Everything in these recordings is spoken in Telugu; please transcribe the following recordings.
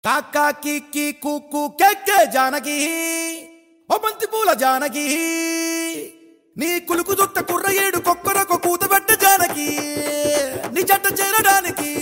కాకా కిక్కి కుక్కు కెక్కే జానకి ఓ బంతి పూల జానకి నీ కులుకు జుట్ట కుర్ర ఏడు కొక్కరొక కూతబెట్ట జానకి నీ జంట చేరడానికి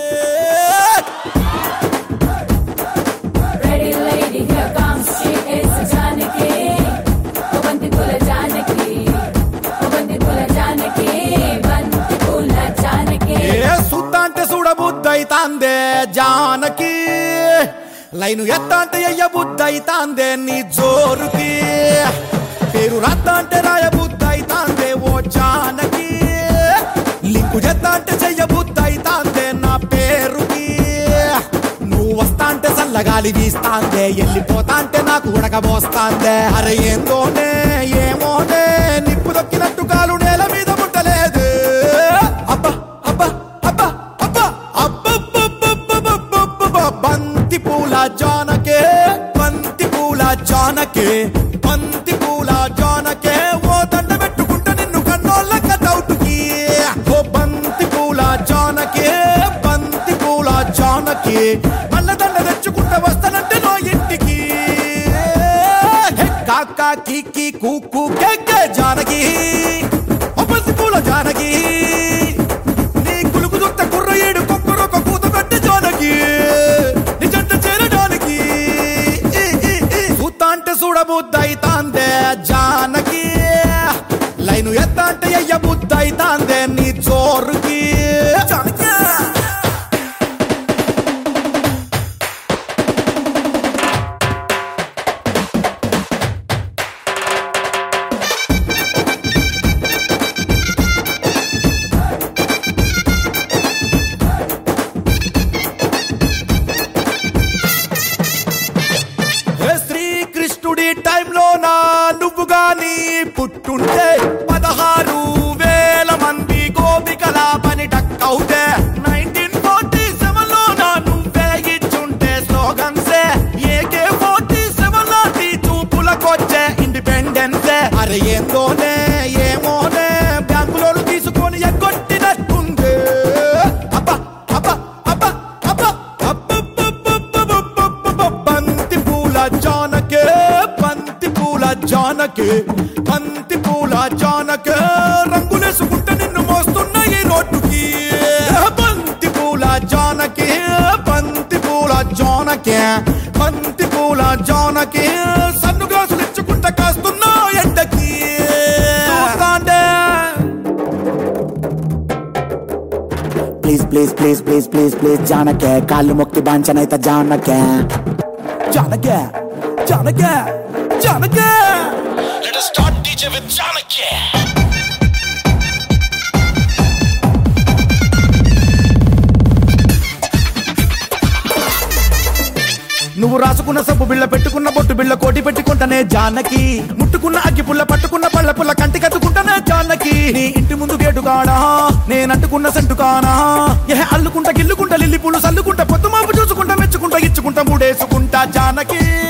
Ready lady, here comes she is Janaki. O Banti Pula Janaki. O Banti Pula Janaki. Banti Pula Janaki. ఏ సుత్త అంటే చూడబుద్దైతాందే జానకి లైను ఎత్త అంటే ఎయ్య బుద్దైతాందే నీ జోరుకి పేరు రత్త అంటే రాయ బుద్దైతాందే ఓ జానకి లింకు చెత్త అంటే చెయ్య బుద్దైతాందే నా పేరుకి నువ్వు వస్తా అంటే చల్లగాలి వీస్తాందే వెళ్ళిపోతా అంటే నాకు ఉడకబోస్తాందే అరే ఏందోనే ఏమోనే నిప్పు దొక్కినట్టు కాలు నేల మీద ముట్టలేదు అబ్బా అబ్బా అబ్బా అబ్బా అబ్బబ్బబ్బబ్బబ్బబ్బబ్బ. బంతి పూల జానకే బంతి పూల జానకే బంతి పూల జానకే ఓ దండ పెట్టుకుంటా నిన్ను కన్నోళ్ళ కటౌటుకి ఓ బంతి పూల జానకే బంతి పూల జానకి మల్ల దండ తెచ్చుకుంటా వస్తానంటే నో ఇంటికి హే కాకా కిక్కి కూకు కెక్కే జానకి ఓ బంతి పూల జానకి నీ కులుకు దుట్ట కుర్ర ఏడు కొక్కరొక కూత పెట్ట జానకి నీ జంట చేరడానికి ఈ, ఈ, ఈ. చూత్తా అంటే చూడబుద్దైతాందే జానకి లైను ఎత్త అంటే అయ్య బుద్దైతాందే నీ చోరుకి జానకి ఏ శ్రీకృష్ణుడి టైంలో నా నువ్వు గాని పుట్టుంటే పదహారు వేల మంది గోపికల పని టక్కవుతే నైన్టీన్ ఫార్టీ సెవెన్ లో నా నువ్వే ఇచ్చుంటే స్లోగన్సే ఏకే ఫార్టీ సెవెన్ లాంటి చూపులకొచ్చే ఇండిపెండెన్సే అరే ఏందోనే ఏమోనే బ్యాంకులోను తీసుకొని ఎగ్గొట్టినట్టుంది అబ్బా అబ్బా అబ్బా అబ్బా అబ్బబ్బబ్బబ్బబ్బబ్బబ్బ. బంతి పూల జానకే బంతి పూల జానకే బంతి పూల జానకే రంగులేసుకుంటే నిన్ను మోస్తున్న ఈ రోడ్డుకి బంతి పూల జానకి బంతి పూల జానకే బంతి పూల జానకి సన్ను గ్లాసులు ఇచ్చుకుంటా కాస్తున్నా ఎండకి చూస్తాండే please please please please please please జానకే కాళ్ళు మొక్కి బాంచనైతే జానకే జానకే జానకే జానకే Let us start DJ with Janaki. నువ్వు రాసుకున్న సబ్బు బిళ్ళ పెట్టుకున్న బొట్టు బిళ్ళ కోటి పెట్టుకుంటానే జానకి ముట్టుకున్న అగ్గి పుల్ల పట్టుకున్న పళ్ళ పుల్ల కంటి కత్తుకుంటానే జానకి నీ ఇంటి ముందు గేటు కాడా నేను అంటుకున్న సెంటు కానా ఏ అల్లుకుంటా గిల్లుకుంటా లిల్లి పూలు సల్లుకుంటా పొద్దు మాపు చూసుకుంటా మెచ్చుకుంటా ఇచ్చుకుంటా మూడేసుకుంటా జానకి